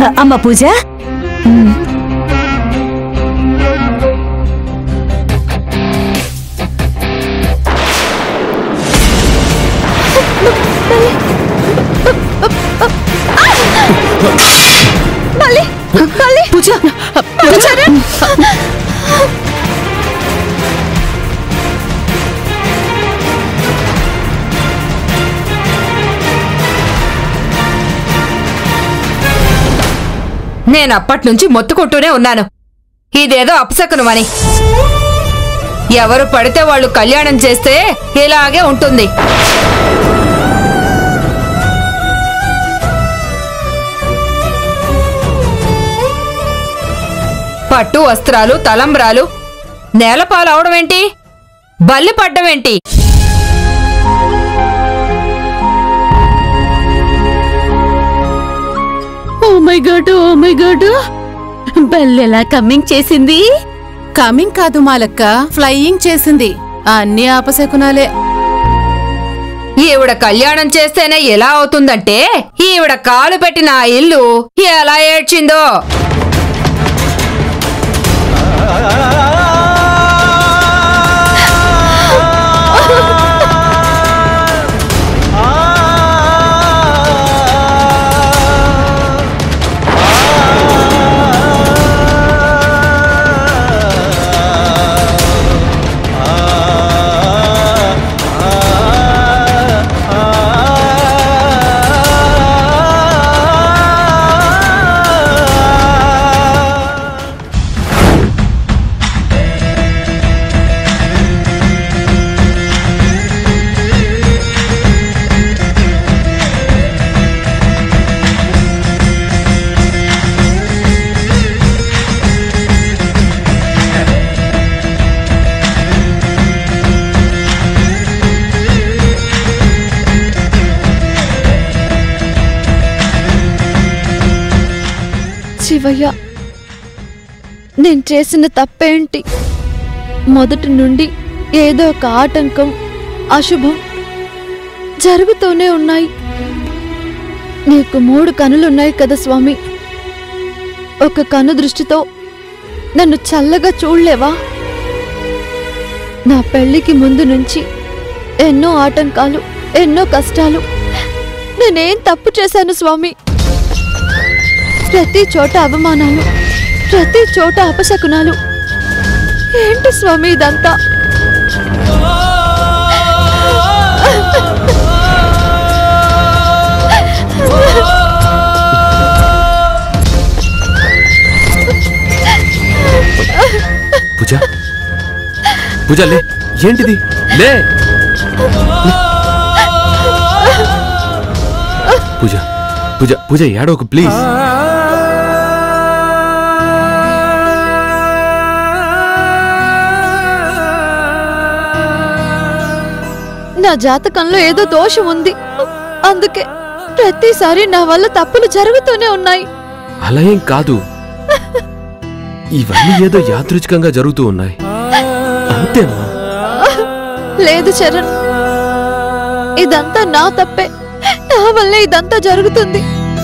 అమ్మ పూజ ఉమ్. పూజ చరణ్ నేను అప్పట్నుంచి మొత్తుకుంటూనే ఉన్నాను ఇదేదో అపశకునమని ఎవరు పడితే వాళ్ళు కళ్యాణం చేస్తే ఇలాగే ఉంటుంది పట్టు వస్త్రాలు తలంబ్రాలు నేలపాలు అవడమేంటి బల్లి పడ్డమేంటి oh my god oh my god బల్లెలా కమ్మింగ్ చేసింది కమింగ్ కాదు మాలక్క ఫ్లయింగ్ చేసింది అన్ని ఆపశకునాలే ఈవిడ కళ్యాణం చేస్తేనే ఎలా అవుతుందంటే ఈవిడ కాలు పెట్టిన ఆ ఇల్లు ఎలా ఏడ్చిందో శివయ్య నేను చేసిన తప్పేంటి మొదటి నుండి ఏదో ఒక ఆటంకం అశుభం జరుగుతూనే ఉన్నాయి నీకు మూడు కనులున్నాయి కదా స్వామి ఒక కను దృష్టితో నన్ను చల్లగా చూడలేవా నా పెళ్లికి ముందు నుంచి ఎన్నో ఆటంకాలు ఎన్నో కష్టాలు నేనేం తప్పు చేశాను స్వామి ప్రతి చోట అవమానాలు ప్రతి చోట అపశకునాలు ఏంటి స్వామి ఇదంతా పూజ పూజ లే ఏంటిది లే పూజ పూజ పూజ ఏడవకు ప్లీజ్ నా జాతకంలో ఏదో దోషం ఉంది అందుకే ప్రతిసారి నా వల్ల తప్పులు జరుగుతూనే ఉన్నాయి అలా ఏం కాదు ఇవన్నీ ఏదో యాదృచ్ఛికంగా జరుగుతూ ఉన్నాయి అంతేమా లేదు చరణ్ ఇదంతా నా తప్పే నా వల్లే ఇదంతా జరుగుతుంది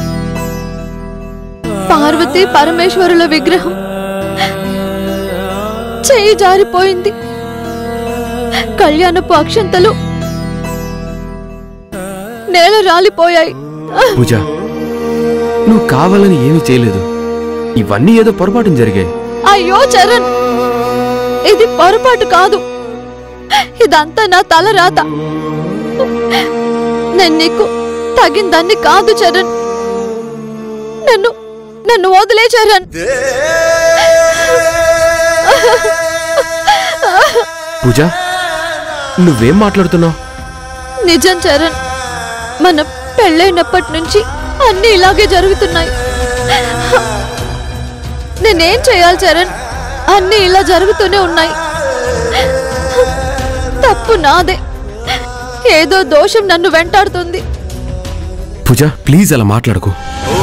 పార్వతి పరమేశ్వరుల విగ్రహం చెయ్యి జారిపోయింది కళ్యాణపు అక్షంతలు నేల రాలిపోయాయి పూజ నువ్వు కావాలని ఏమీ చేయలేదు ఇవన్నీ ఏదో పొరపాటున జరిగాయి అయ్యో చరణ్ ఇది పొరపాటు కాదు ఇదంతా నా తల రాత నేను నీకు తగిందాన్ని కాదు చరణ్ నన్ను నన్ను వదిలే చరణ్ పూజ నువ్వేం మాట్లాడుతున్నావు నిజం చరణ్ మన పెళ్ళైనప్పటి నుంచి అన్ని ఇలాగే జరుగుతున్నాయి నేనేం చేయాలి చరణ్ అన్ని ఇలా జరుగుతూనే ఉన్నాయి తప్పు నాదే ఏదో దోషం నన్ను వెంటాడుతుంది పూజ ప్లీజ్ అలా మాట్లాడకు ఓ